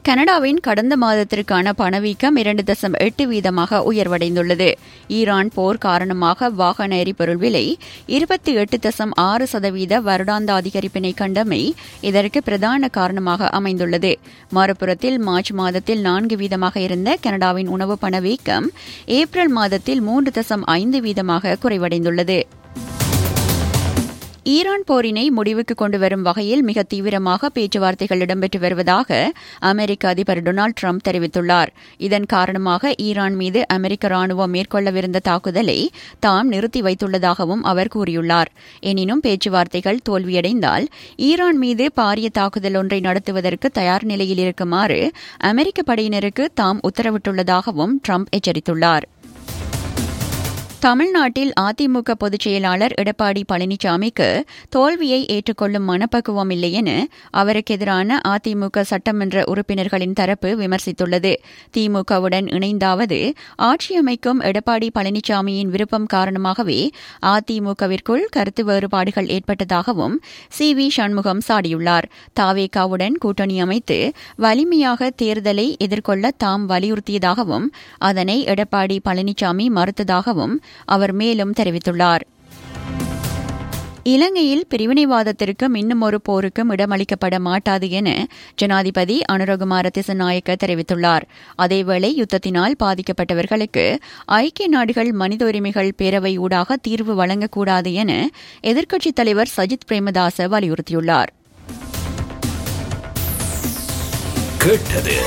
கனடாவின் கடந்த மாதத்திற்கான பணவீக்கம் இரண்டு தசம் எட்டு வீதமாக உயர்வடைந்துள்ளது ஈரான் போர் காரணமாக வாகன எரிபொருள் விலை இருபத்தி எட்டு தசம் ஆறு சதவீத வருடாந்த அதிகரிப்பினை கண்டமை இதற்கு பிரதான காரணமாக அமைந்துள்ளது மறுபுறத்தில் மார்ச் மாதத்தில் நான்கு வீதமாக இருந்த கனடாவின் உணவு பணவீக்கம் ஏப்ரல் மாதத்தில் மூன்று தசம் ஐந்து வீதமாக குறைவடைந்துள்ளது ஈரான் போரினை முடிவுக்கு கொண்டு வரும் வகையில் மிக தீவிரமாக பேச்சுவார்த்தைகள் இடம்பெற்று வருவதாக அமெரிக்க அதிபர் டொனால்டு ட்ரம்ப் தெரிவித்துள்ளார் இதன் காரணமாக ஈரான் மீது அமெரிக்க ராணுவம் மேற்கொள்ளவிருந்த தாக்குதலை தாம் நிறுத்தி வைத்துள்ளதாகவும் அவர் கூறியுள்ளார் எனினும் பேச்சுவார்த்தைகள் தோல்வியடைந்தால் ஈரான் மீது பாரிய தாக்குதல் ஒன்றை நடத்துவதற்கு தயார் நிலையில் இருக்குமாறு அமெரிக்க படையினருக்கு தாம் உத்தரவிட்டுள்ளதாகவும் ட்ரம்ப் எச்சரித்துள்ளார் தமிழ்நாட்டில் அதிமுக பொதுச் செயலாளர் எடப்பாடி பழனிசாமிக்கு தோல்வியை ஏற்றுக்கொள்ளும் மனப்பக்குவம் இல்லை என அவருக்கு எதிரான அதிமுக சட்டமன்ற உறுப்பினர்களின் தரப்பு விமர்சித்துள்ளது திமுகவுடன் இணைந்தாவது ஆட்சி அமைக்கும் எடப்பாடி பழனிசாமியின் விருப்பம் காரணமாகவே அதிமுகவிற்குள் கருத்து வேறுபாடுகள் ஏற்பட்டதாகவும் சி வி சண்முகம் சாடியுள்ளார் தாவேகாவுடன் கூட்டணி அமைத்து வலிமையாக தேர்தலை எதிர்கொள்ள தாம் வலியுறுத்தியதாகவும் அதனை எடப்பாடி பழனிசாமி மறுத்ததாகவும் அவர் மேலும் தெரிவித்துள்ளார் இலங்கையில் பிரிவினைவாதத்திற்கும் இன்னும் ஒரு போருக்கும் இடமளிக்கப்பட மாட்டாது என ஜனாதிபதி அனுரகுமார திசநாயக்க தெரிவித்துள்ளார் அதேவேளை யுத்தத்தினால் பாதிக்கப்பட்டவர்களுக்கு ஐக்கிய நாடுகள் மனித உரிமைகள் பேரவை ஊடாக தீர்வு வழங்கக்கூடாது என எதிர்க்கட்சித் தலைவர் சஜித் பிரேமதாச வலியுறுத்தியுள்ளார் கேட்டது